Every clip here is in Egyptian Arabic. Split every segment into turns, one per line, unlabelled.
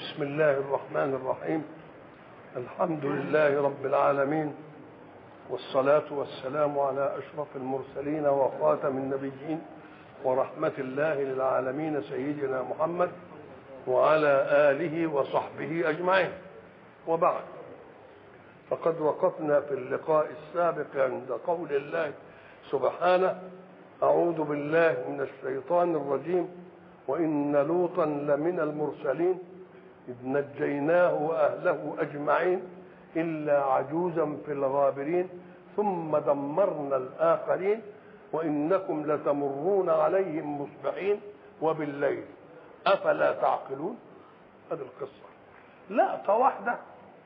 بسم الله الرحمن الرحيم الحمد لله رب العالمين والصلاة والسلام على أشرف المرسلين وخاتم النبيين ورحمة الله للعالمين سيدنا محمد وعلى آله وصحبه أجمعين وبعد فقد وقفنا في اللقاء السابق عند قول الله سبحانه أعوذ بالله من الشيطان الرجيم وإن لوطا لمن المرسلين إذ نجيناه وأهله أجمعين إلا عجوزا في الغابرين ثم دمرنا الآخرين وإنكم لتمرون عليهم مصبحين وبالليل أفلا تعقلون هذه القصة لقطة واحدة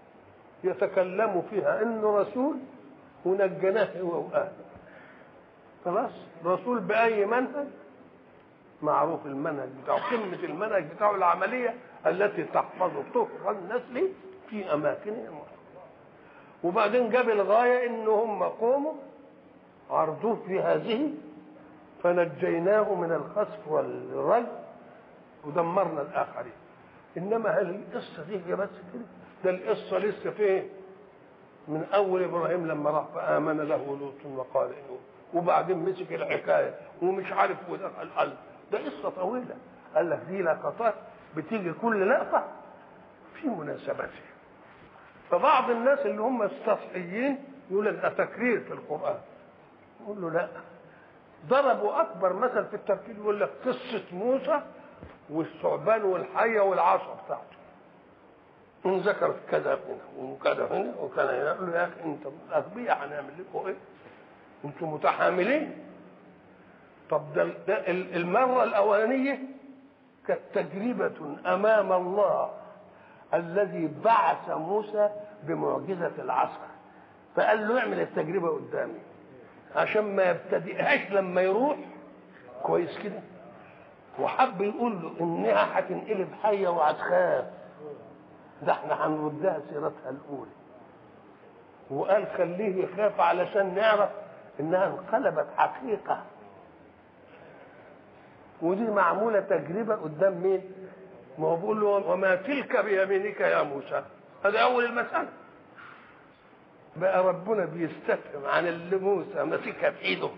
يتكلم فيها إنه رسول ونجيناه هو وأهله خلاص رسول بأي منهج معروف المنهج بتاعه قمة المنهج بتاعه العملية التي تحفظ طفل النسل في أماكنهم وبعدين جاب الغاية إن هم قوموا عرضوه في هذه فنجيناه من الخسف والرج ودمرنا الآخرين إنما هل القصة دي هي بس كده ده القصة لسه فيه من أول إبراهيم لما راح فآمن له لوط وقال إنه وبعدين مسك الحكاية ومش عارف ودخل قلب ده قصة طويلة قال لك دي لقطات بتيجي كل لقطة في مناسبتها فبعض الناس اللي هم السطحيين يقول لك ده تكرير في القرآن يقول له لا ضربوا أكبر مثل في التفكير يقول لك قصة موسى والثعبان والحية والعصا بتاعته إن ذكرت كذا هنا وكذا هنا وكذا هنا يقول له يا أخي أنت أغبياء هنعمل لكم إيه؟ أنتم متحاملين طب ده, ده المرة الأولانية كانت تجربة أمام الله الذي بعث موسى بمعجزة العصا فقال له اعمل التجربة قدامي عشان ما يبتدئهاش لما يروح كويس كده وحب يقول له انها هتنقلب حية وهتخاف ده احنا هنردها سيرتها الأولى وقال خليه يخاف علشان نعرف انها انقلبت حقيقه ودي معمولة تجربة قدام مين؟ ما هو بيقول له وما تلك بيمينك يا موسى هذا أول المسألة بقى ربنا بيستفهم عن اللي موسى ماسكها بإيده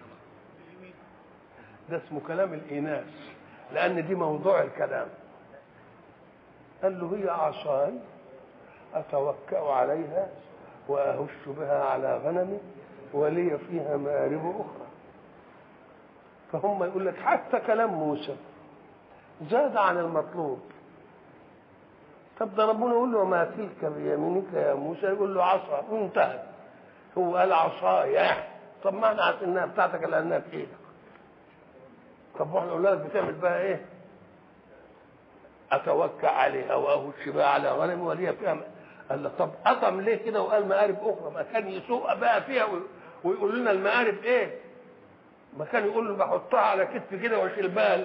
ده اسمه كلام الإناث لأن دي موضوع الكلام قال له هي عصاي أتوكأ عليها وأهش بها على غنمي ولي فيها مآرب أخرى فهم يقول لك حتى كلام موسى زاد عن المطلوب طب ده ربنا يقول له وما تلك بيمينك يا موسى يقول له عصا وانتهت هو قال عصايا طب ما انا عارف انها بتاعتك لانها في ايدك طب واحنا نقول لك بتعمل بها ايه؟ اتوكل عليها واهش بها على غنم ولي فيها قال له طب قطم ليه كده وقال مآرب اخرى ما كان يسوق بقى فيها ويقول لنا المآرب ايه؟ ما كان يقول له بحطها على كتفي كده واشيل بقى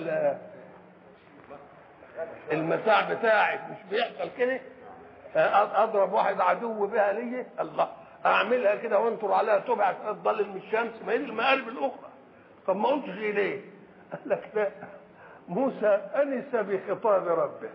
المتاع بتاعي مش بيحصل كده اضرب واحد عدو بها ليا الله اعملها كده وانطر عليها تبع عشان تضلل من الشمس ما هي المقالب الاخرى طب ما قلتش ليه؟ قال لك لا موسى انس بخطاب ربه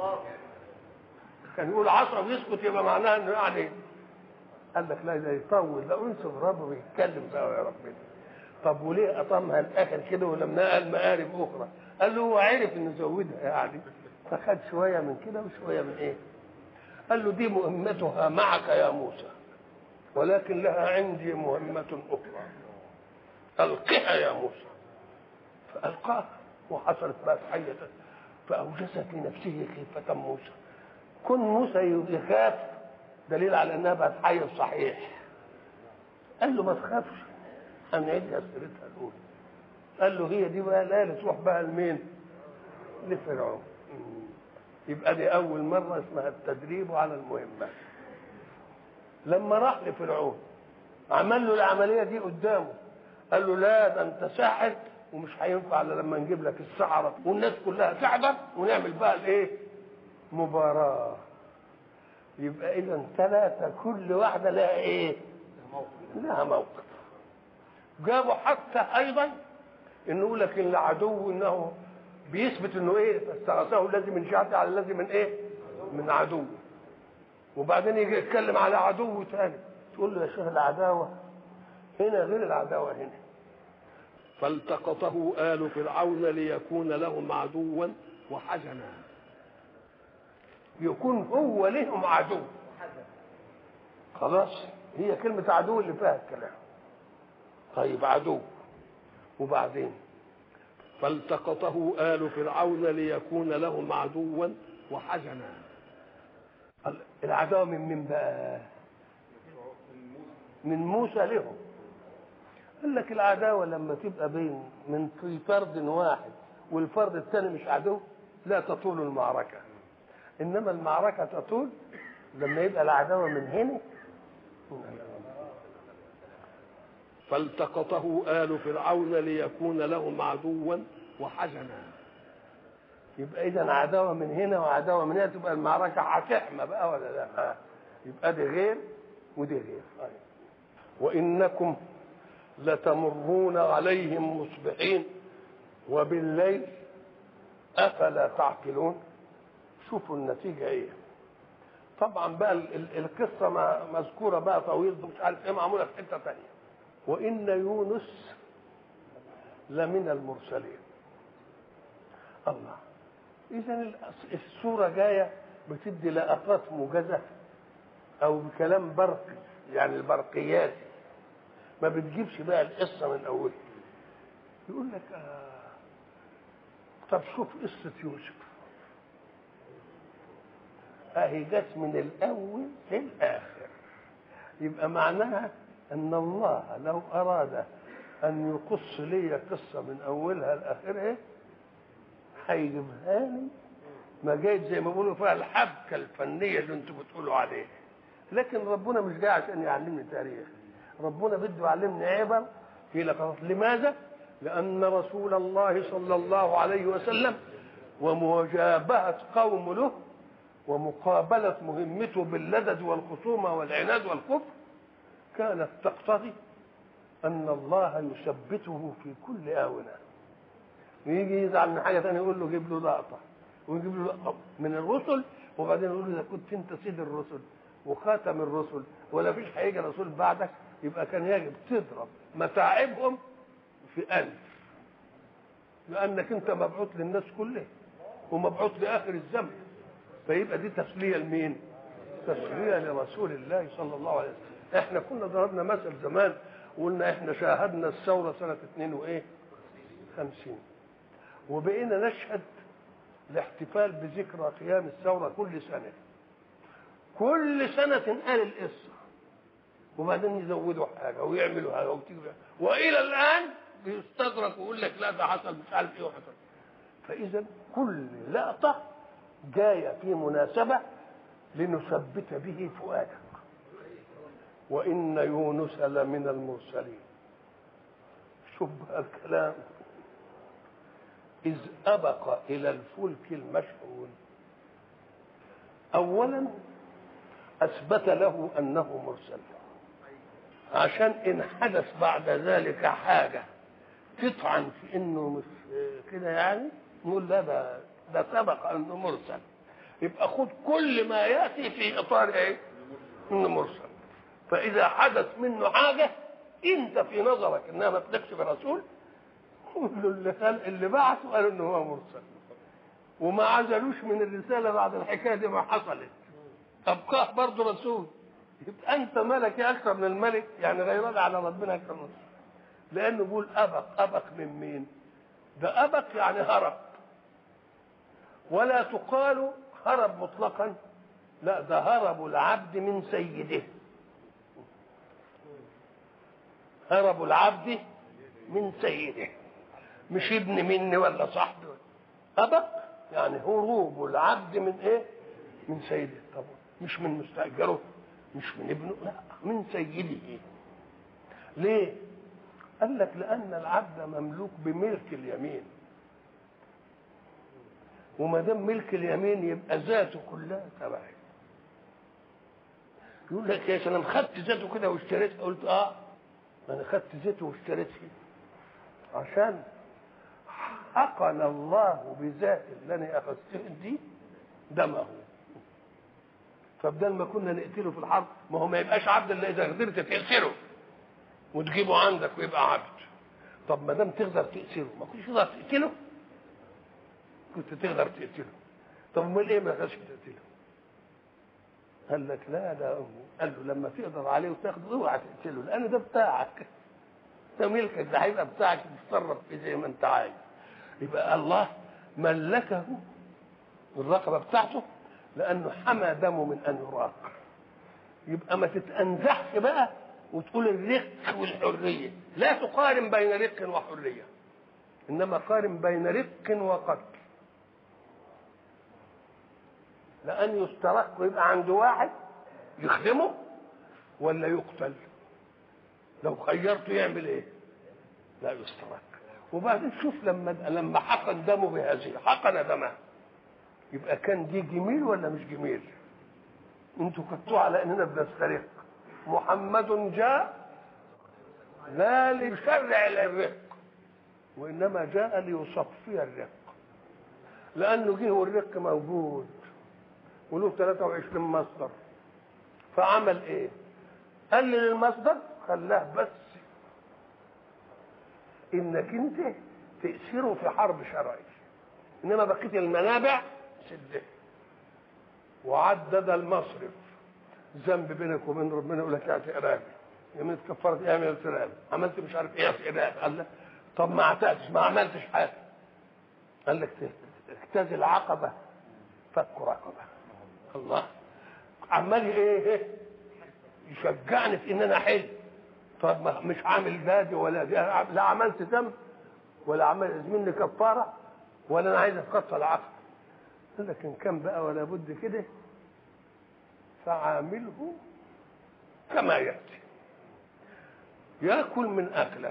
كان يقول عصا ويسكت يبقى معناها انه يعني قال لك لا ده يطول ده انس ربه بيتكلم بقى يا ربنا طب وليه اطمها الاخر كده ولما قال مقارب اخرى قال له هو عرف انه زودها يعني فخد شويه من كده وشويه من ايه قال له دي مهمتها معك يا موسى ولكن لها عندي مهمة أخرى ألقها يا موسى فألقاها وحصلت بقى حية فأوجس في نفسه خيفة موسى كن موسى يخاف دليل على أنها بقت حية صحيح قال له ما تخافش هنعيدها سيرتها الاولى قال له هي دي بقى لا تروح بقى لمين لفرعون يبقى دي اول مره اسمها التدريب على المهمات لما راح لفرعون عمل له العمليه دي قدامه قال له لا ده انت ساحر ومش هينفع الا لما نجيب لك السحره والناس كلها تحضر ونعمل بقى الايه مباراه يبقى اذا ثلاثه كل واحده لها ايه لها موقف جابوا حتى ايضا انه يقول لك العدو انه بيثبت انه ايه فاستغاثه الذي من شيعته على الذي من ايه من عدو وبعدين يجي يتكلم على عدو تاني تقول له يا شيخ العداوه هنا غير العداوه هنا
فالتقطه آل فرعون ليكون لهم عدوا وحزنا
يكون هو لهم عدو خلاص هي كلمة عدو اللي فيها الكلام طيب عدو وبعدين
فالتقطه آل فرعون ليكون لهم عدوا وحزنا
العداوة من من بقى من موسى لهم قال لك العداوة لما تبقى بين من في فرد واحد والفرد الثاني مش عدو لا تطول المعركة إنما المعركة تطول لما يبقى العداوة من هنا
فالتقطه آل فرعون ليكون لهم عدوا وحزنا
يبقى إذا عداوة من هنا وعداوة من هنا تبقى المعركة هتحمى بقى ولا لا؟ يبقى دي غير ودي غير وإنكم لتمرون عليهم مصبحين وبالليل افلا تعقلون شوفوا النتيجه ايه طبعا بقى القصه مذكوره بقى طويل مش عارف ايه معموله في حته ثانيه وان يونس لمن المرسلين الله اذا الصوره جايه بتدي لقطات موجزه او بكلام برقي يعني البرقياتي ما بتجيبش بقى القصه من اولها يقول لك آه طب شوف قصه يوسف اهي جت من الاول للاخر يبقى معناها ان الله لو اراد ان يقص لي قصه من اولها لاخرها هيجيبها لي ما جايت زي ما بيقولوا فيها الحبكه الفنيه اللي انتم بتقولوا عليها لكن ربنا مش جاي عشان يعلمني تاريخ ربنا بده يعلمني عبر في لقطات لماذا؟ لأن رسول الله صلى الله عليه وسلم ومجابهة قوم له ومقابلة مهمته باللدد والخصومة والعناد والكفر كانت تقتضي أن الله يثبته في كل آونة ويجي يزعل من حاجة ثانية يقول له جيب له لقطة ويجيب له لقطة من الرسل وبعدين يقول له إذا كنت أنت سيد الرسل وخاتم الرسل ولا فيش هيجي رسول بعدك يبقى كان يجب تضرب متاعبهم في ألف لأنك أنت مبعوث للناس كلها ومبعوث لآخر الزمن فيبقى دي تسلية لمين؟ تسلية لرسول الله صلى الله عليه وسلم احنا كنا ضربنا مثل زمان وقلنا احنا شاهدنا الثورة سنة اتنين وايه؟ خمسين وبقينا نشهد الاحتفال بذكرى قيام الثورة كل سنة كل سنة تنقال القصة وبعدين يزودوا حاجة ويعملوا حاجة وتيجي وإلى الآن بيستدرك ويقول لك لا ده حصل مش عارف إيه وحصل فإذا كل لقطة جاية في مناسبة لنثبت به فؤادك وإن يونس لمن المرسلين شوف الكلام إذ أبق إلى الفلك المشحون أولا أثبت له أنه مرسل عشان إن حدث بعد ذلك حاجة تطعن في إنه مش كده يعني نقول لا ده ده سبق أنه مرسل يبقى خد كل ما يأتي في إطار إيه؟ إنه مرسل فإذا حدث منه حاجة أنت في نظرك إنها ما تلكش برسول قول له اللي, قال اللي بعثه قال إنه هو مرسل وما عزلوش من الرسالة بعد الحكاية دي ما حصلت أبقاه برضه رسول يبقى أنت ملك أكثر من الملك يعني غيران على ربنا أكثر من لأنه بيقول أبق أبق من مين؟ ده أبق يعني هرب ولا تقال هرب مطلقا لا ده هرب العبد من سيده هرب العبد من سيده مش ابن مني ولا صاحبي أبق يعني هروب العبد من ايه؟ من سيده طبعا مش من مستأجره مش من ابنه لا من سيده ليه؟ قال لك لأن العبد مملوك بملك اليمين وما دام ملك اليمين يبقى ذاته كلها تبعي يقول لك يا سلام خدت ذاته كده واشتريتها قلت اه انا خدت ذاته واشتريتها عشان حقن الله بذات اللي انا اخذته دي دمه فبدل ما كنا نقتله في الحرب ما هو ما يبقاش عبد الا اذا قدرت تأسره وتجيبه عندك ويبقى عبد طب ما دام تقدر تأسره ما كنتش تقدر تقتله كنت تقدر تقتله طب امال ايه ما تقدرش تقتله قال لك لا ده قال له لما تقدر عليه وتاخده اوعى تقتله لان ده بتاعك ده ملكك ده هيبقى بتاعك تتصرف فيه زي ما انت عايز يبقى الله ملكه الرقبه بتاعته لانه حمى دمه من ان يراق يبقى ما تتأنزحش بقى وتقول الرق والحريه لا تقارن بين رق وحريه انما قارن بين رق وقتل لان يسترق ويبقى عند واحد يخدمه ولا يقتل لو خيرته يعمل ايه لا يسترك وبعدين شوف لما لما حقن دمه بهذه حقن دمه يبقى كان دي جميل ولا مش جميل انتوا كنتوا على اننا بنسترق محمد جاء لا لشرع الرق وانما جاء ليصفي الرق لانه جه والرق موجود وله 23 مصدر فعمل ايه قلل المصدر خلاه بس انك انت تأثيره في حرب شرعي انما بقيه المنابع سده وعدد المصرف ذنب بينك وبين ربنا يقول لك اعطي ارابي يمين كفرت ايه من ارابي عملت مش عارف ايه اعطي ارابي قال لك طب ما اعتقتش ما عملتش حاجه قال لك اجتاز العقبه فك رقبه الله عمال ايه يشجعني في ان انا احل طب ما مش عامل بادي ولا دي لا عملت ذنب ولا عمل مني كفاره ولا انا عايز اتقصى العقل قال لك ان كان بقى ولا بد كده فعامله كما ياتي ياكل من اكلك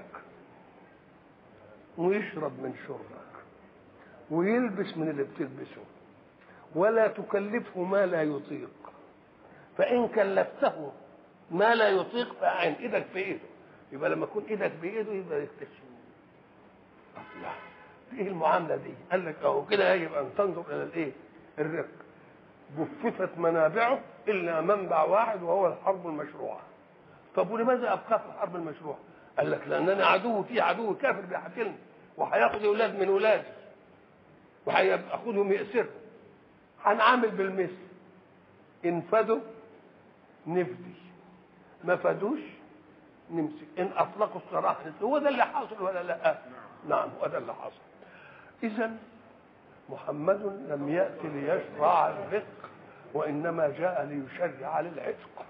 ويشرب من شربك ويلبس من اللي بتلبسه ولا تكلفه ما لا يطيق فان كلفته ما لا يطيق فاعن ايدك في ايده يبقى لما يكون ايدك بايده يبقى يكتشف لا ايه المعامله دي قال لك اهو كده يبقى ان تنظر الى الايه الرق جففت منابعه الا منبع واحد وهو الحرب المشروعه طب ولماذا ابقى في الحرب المشروعه قال لك لانني عدو في عدو كافر بيحاكمني وهياخد اولاد من ولادي وهياخدهم يأسرهم هنعامل بالمثل ان فدوا نفدي ما فادوش نمسك ان اطلقوا السراح هو ده اللي حاصل ولا لا نعم هو ده اللي حاصل اذا محمد لم يأتي ليشرع الرق وإنما جاء ليشرع للعتق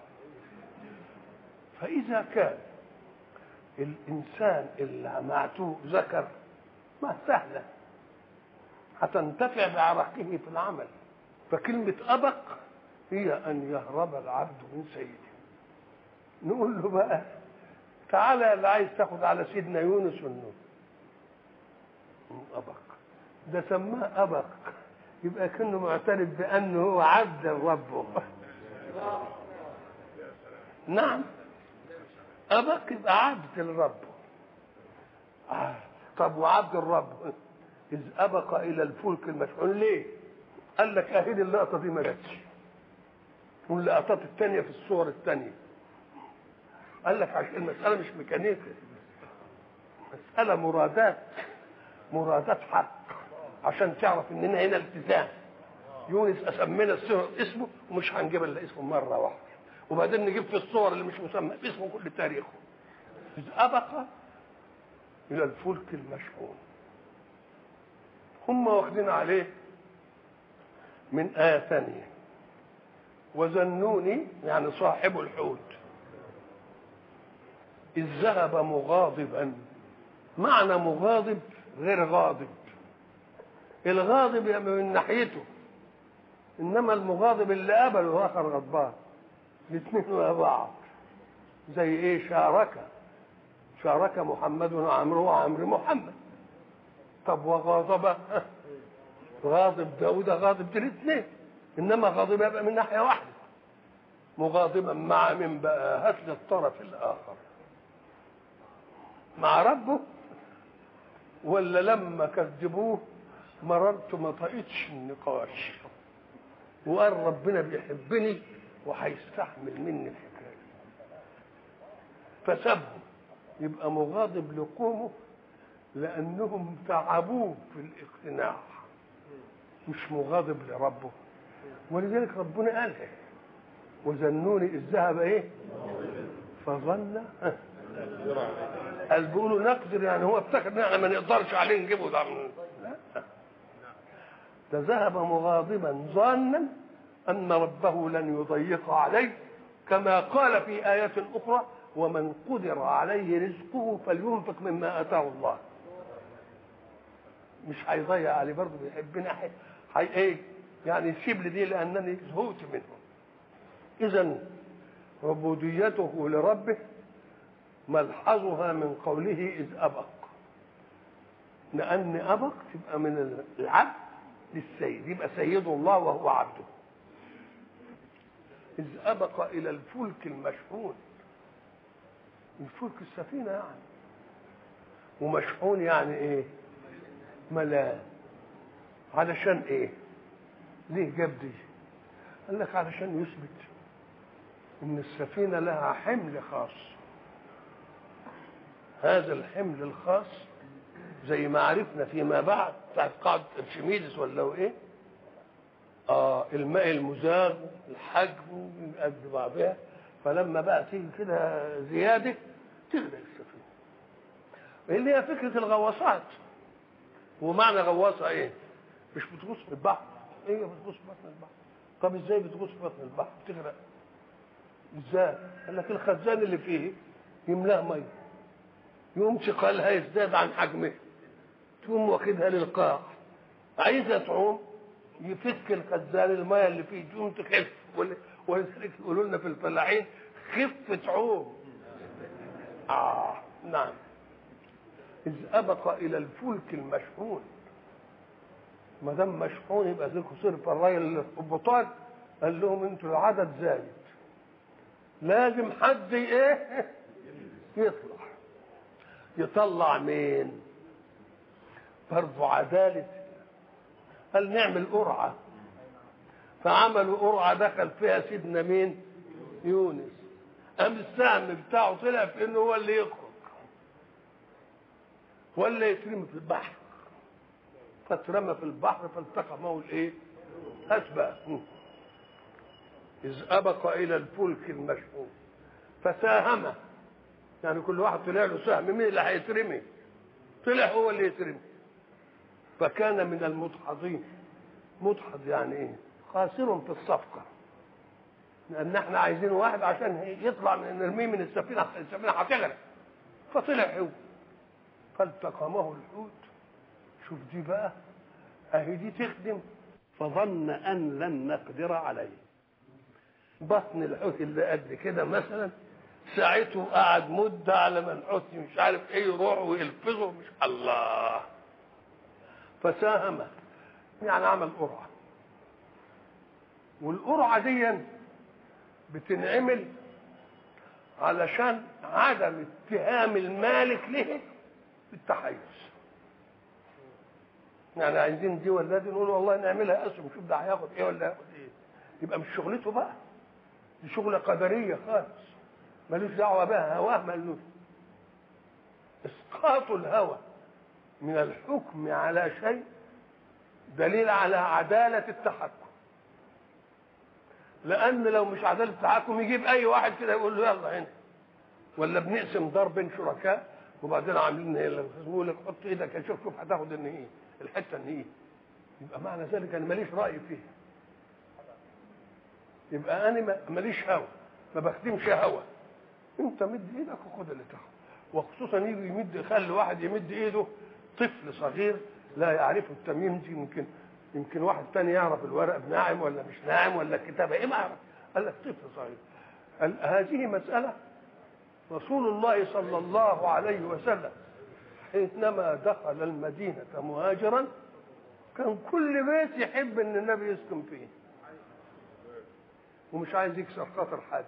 فإذا كان الإنسان اللي معتوه ذكر ما سهلة هتنتفع بعرقه في العمل فكلمة أبق هي أن يهرب العبد من سيده نقول له بقى تعالى اللي عايز تاخد على سيدنا يونس والنور أبق ده سماه أبق يبقى كأنه معترف بأنه هو عبد ربه نعم أبق يبقى عبد الرب آه. طب وعبد الرب إذ أبق إلى الفلك المشحون ليه؟ قال لك أهي اللقطة دي ما جاتش واللقطات الثانية في الصور الثانية قال لك عشان المسألة مش ميكانيكا مسألة مرادات مرادات حق عشان تعرف اننا هنا التزام يونس اسمينا الصور اسمه ومش هنجيب الا اسمه مره واحده وبعدين نجيب في الصور اللي مش مسمى باسمه كل تاريخه إذ أبق إلى الفلك المشحون هم واخدين عليه من آية ثانية وذنوني يعني صاحب الحوت إذ ذهب مغاضبا معنى مغاضب غير غاضب الغاضب يبقى من ناحيته انما المغاضب اللي قبله اخر غضبان الاثنين مع بعض زي ايه شارك شارك محمد وعمرو وعمرو محمد طب وغاضب غاضب داود غاضب دي الاثنين انما غاضب يبقى من ناحيه واحده مغاضبا مع من بقى هات لي الطرف الاخر مع ربه ولا لما كذبوه مررت ما طقتش النقاش وقال ربنا بيحبني وهيستحمل مني الحكايه فسابهم يبقى مغاضب لقومه لانهم تعبوه في الاقتناع مش مغاضب لربه ولذلك ربنا قالها وذنوني اذ ذهب ايه فظن ها. قال بيقولوا نقدر يعني هو افتكر ان احنا ما نقدرش عليه نجيبه ده من- لا ده ذهب مغاضبا ظانا ان ربه لن يضيق عليه كما قال في آية أخرى ومن قدر عليه رزقه فلينفق مما آتاه الله مش هيضيع عليه برضه بيحبنا حي حي ايه يعني يسيب لي دي لانني زهقت منه اذا عبوديته لربه ملحظها من قوله اذ ابق لان ابق تبقى من العبد للسيد يبقى سيده الله وهو عبده اذ ابق الى الفلك المشحون الفلك السفينه يعني ومشحون يعني ايه ملان علشان ايه ليه جاب دي قال لك علشان يثبت ان السفينه لها حمل خاص هذا الحمل الخاص زي ما عرفنا فيما بعد بتاعت قاعدة ارشميدس ولا هو ايه؟ اه الماء المزاغ الحجم قد بعضها فلما بقى تيجي كده زياده تغرق السفينه. اللي هي فكره الغواصات. ومعنى غواصه ايه؟ مش بتغوص في البحر هي إيه بتغوص في بطن البحر طب ازاي بتغوص في بطن البحر بتغرق ازاي قال لك الخزان اللي فيه يملاه ميه يقوم ثقلها يزداد عن حجمه تقوم واخدها للقاع عايزه تعوم يفك الخزان الميه اللي فيه تقوم تخف ول- ولذلك يقولوا لنا في الفلاحين خف تعوم اه نعم إذ أبق إلى الفلك المشحون ما دام مشحون يبقى ذكر صرف الراجل الضباط قال لهم انتوا العدد زايد لازم حد ايه يطلع يطلع مين برضه عدالة قال نعمل قرعة فعملوا قرعة دخل فيها سيدنا مين يونس قام السهم بتاعه طلع في انه هو اللي يخرج ولا يترمي في البحر فاترمى في البحر فالتقمه الايه اسبق اذ ابق الى الفلك المشحون فساهم يعني كل واحد طلع له سهم مين اللي هيترمي طلع هو اللي يترمي فكان من المدحضين مدحض يعني ايه خاسر في الصفقه لان احنا عايزين واحد عشان يطلع من نرميه من السفينه السفينه هتغرق فطلع هو فالتقمه الحوت شوف دي بقى اهي دي تخدم فظن ان لن نقدر عليه بطن الحوت اللي قد كده مثلا ساعته قعد مده على ما الحوت مش عارف ايه يروح ويلفظه مش الله فساهم يعني عمل قرعه والقرعه دي بتنعمل علشان عدم اتهام المالك له بالتحيز يعني عايزين دي ولا دي نقول والله نعملها اسهم شوف ده هياخد ايه ولا هياخد ايه يبقى مش شغلته بقى دي شغله قدريه خالص ملوش دعوه بها هواه ملوش اسقاط الهوى من الحكم على شيء دليل على عداله التحكم لان لو مش عداله التحكم يجيب اي واحد كده يقول له يلا هنا ولا بنقسم دار بين شركاء وبعدين عاملين ايه يقول لك حط ايدك شوف شوف هتاخد النهيه الحته النهيه يبقى معنى ذلك انا ماليش راي فيه يبقى انا ما- ماليش هوى ما بخدمش هوى انت مد ايدك وخد اللي تاخده وخصوصا يجي يمد يخلي واحد يمد ايده طفل صغير لا يعرفه التمييز يمكن يمكن واحد تاني يعرف الورق ناعم ولا مش ناعم ولا الكتابه ايه ما يعرف قال لك طفل صغير قال هذه مساله رسول الله صلى الله عليه وسلم حينما دخل المدينة مهاجرا كان كل بيت يحب ان النبي يسكن فيه ومش عايز يكسر خاطر حد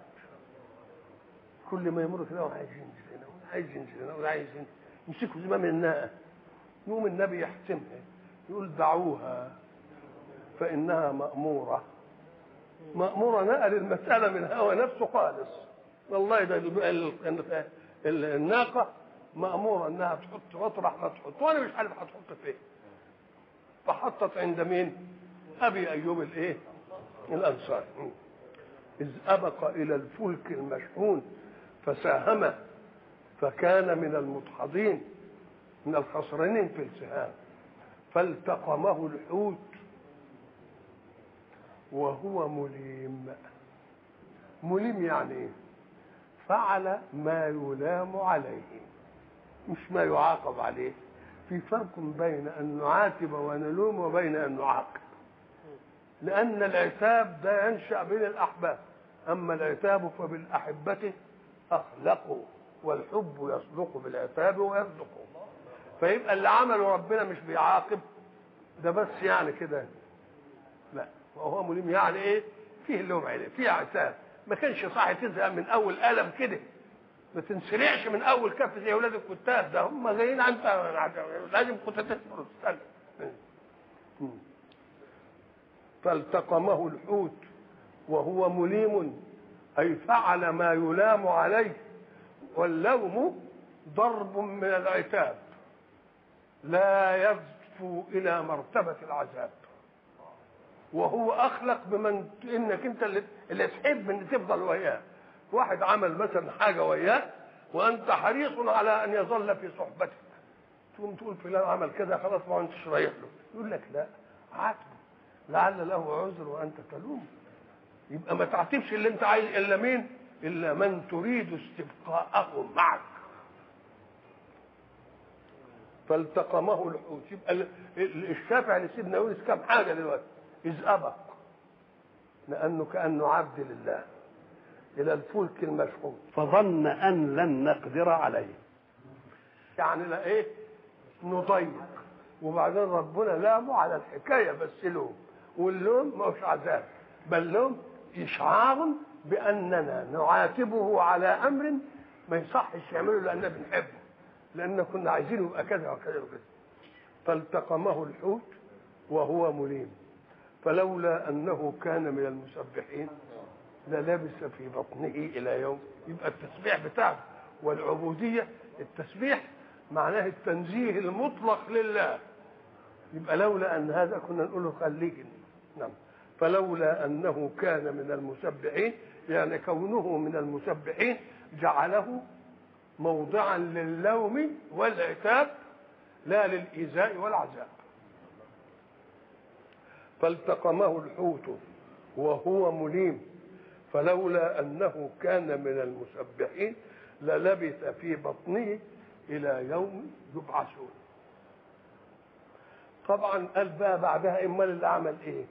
كل ما يمر كده وعايز ينزل هنا وعايز ينزل هنا وعايز ينزل يمسكوا زمام الناقة يقوم النبي يحتمها يقول دعوها فإنها مأمورة مأمورة نقل المسألة من هوى نفسه خالص والله ده ال- ال- ال- الناقة مأمورة إنها تحط مطرح ما تحط وأنا مش عارف هتحط فين فحطت عند مين؟ أبي أيوب الإيه؟ الأنصاري إذ أبق إلى الفلك المشحون فساهم فكان من المدحضين من الخسرانين في السهام فالتقمه الحوت وهو مليم مليم يعني ايه فعل ما يلام عليه مش ما يعاقب عليه في فرق بين ان نعاتب ونلوم وبين ان نعاقب لان العتاب ده ينشا بين الاحباب اما العتاب فبالاحبه اخلقوا والحب يصدق بالعتاب ويصدقه فيبقى اللي عمله ربنا مش بيعاقب ده بس يعني كده لا وهو مليم يعني ايه فيه اللوم عليه فيه عتاب ما كانش صح تزهق من اول قلم كده ما تنسرعش من اول كف زي اولاد الكتاب ده هم جايين انت لازم كنت تصبر وتستنى فالتقمه الحوت وهو مليم اي فعل ما يلام عليه واللوم ضرب من العتاب لا يزفو الى مرتبه العذاب وهو اخلق بمن انك انت اللي, اللي تحب ان تفضل وياه واحد عمل مثلا حاجه وياه وانت حريص على ان يظل في صحبتك تقوم تقول فلان عمل كذا خلاص ما انتش رايح له يقول لك لا عاتبه لعل له عذر وانت تلوم يبقى ما تعاتبش اللي انت عايز الا مين الا من تريد استبقاءه معك فالتقمه الحوت يبقى ال- ال- الشافع لسيدنا يونس كم حاجه دلوقتي اذ ابق لانه كانه عبد لله الى الفلك المشحون
فظن ان لن نقدر عليه
يعني لا ايه نضيق وبعدين ربنا لامه على الحكايه بس لوم واللوم ما هوش عذاب بل لوم اشعار باننا نعاتبه على امر ما يصحش يعمله لاننا بنحبه لان كنا عايزينه يبقى كذا وكذا وكذا فالتقمه الحوت وهو مليم فلولا انه كان من المسبحين للبس في بطنه الى يوم يبقى التسبيح بتاعه والعبوديه التسبيح معناه التنزيه المطلق لله يبقى لولا ان هذا كنا نقول له خليك نعم فلولا انه كان من المسبحين يعني كونه من المسبحين جعله موضعا للوم والعتاب لا للايذاء والعذاب فالتقمه الحوت وهو مليم فلولا انه كان من المسبحين للبث في بطنه الى يوم يبعثون طبعا قال بقى بعدها امال اللي عمل ايه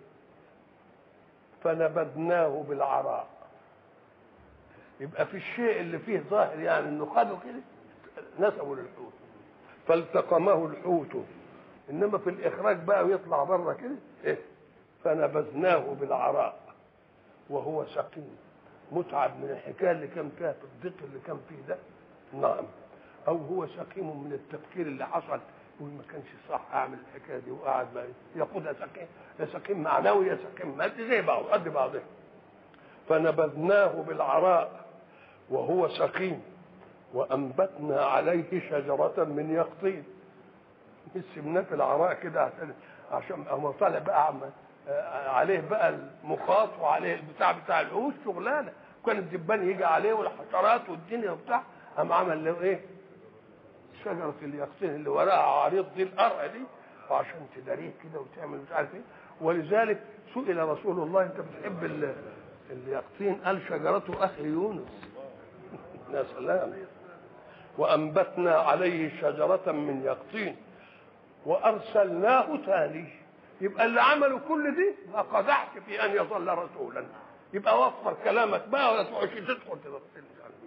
فنبذناه بالعراء يبقى في الشيء اللي فيه ظاهر يعني انه خده كده نسبه للحوت فالتقمه الحوت انما في الاخراج بقى ويطلع بره كده إيه؟ فنبذناه بالعراء وهو سقيم متعب من الحكايه اللي كان فيها في الضيق اللي كان فيه ده نعم او هو سقيم من التفكير اللي حصل يقول ما كانش صح اعمل الحكايه دي وقعد بقى ياخدها سقيم يا سقيم معنوي يا سقيم مادي زي بعض قد بعضها فنبذناه بالعراء وهو سقيم وانبتنا عليه شجره من يقطين سيبناه في العراء كده عشان عشان اما طالع بقى عم عليه بقى المخاط وعليه البتاع بتاع العوش شغلانه كان الدبان يجي عليه والحشرات والدنيا وبتاع قام عمل له ايه؟ شجره اليقطين اللي وراها عريض دي القرع دي وعشان تداريه كده وتعمل مش عارف ايه ولذلك سئل رسول الله انت بتحب ال- اليقطين قال شجرته اخي يونس يا سلام وانبتنا عليه شجره من يقطين وارسلناه تالي يبقى اللي عملوا كل دي ما قدحت في ان يظل رسولا يبقى وفر كلامك بقى ولا تقعدش تدخل تفصيل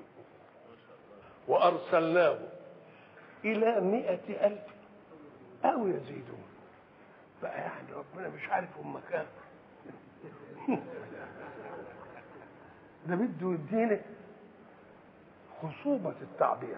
وارسلناه الى مئة الف او يزيدون بقى يعني ربنا مش عارف هم كام ده بده يدينا خصوبة التعبير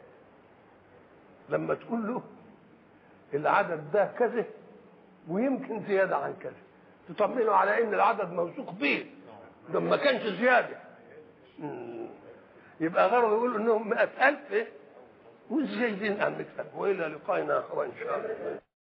لما تقول له العدد ده كذا ويمكن زيادة عن كذا تطمنه على ان العدد موثوق به ده ما كانش زياده مم. يبقى غرض يقول انهم 100000 ايه وازاي دين عن مكتب والى لقائنا اخر ان شاء الله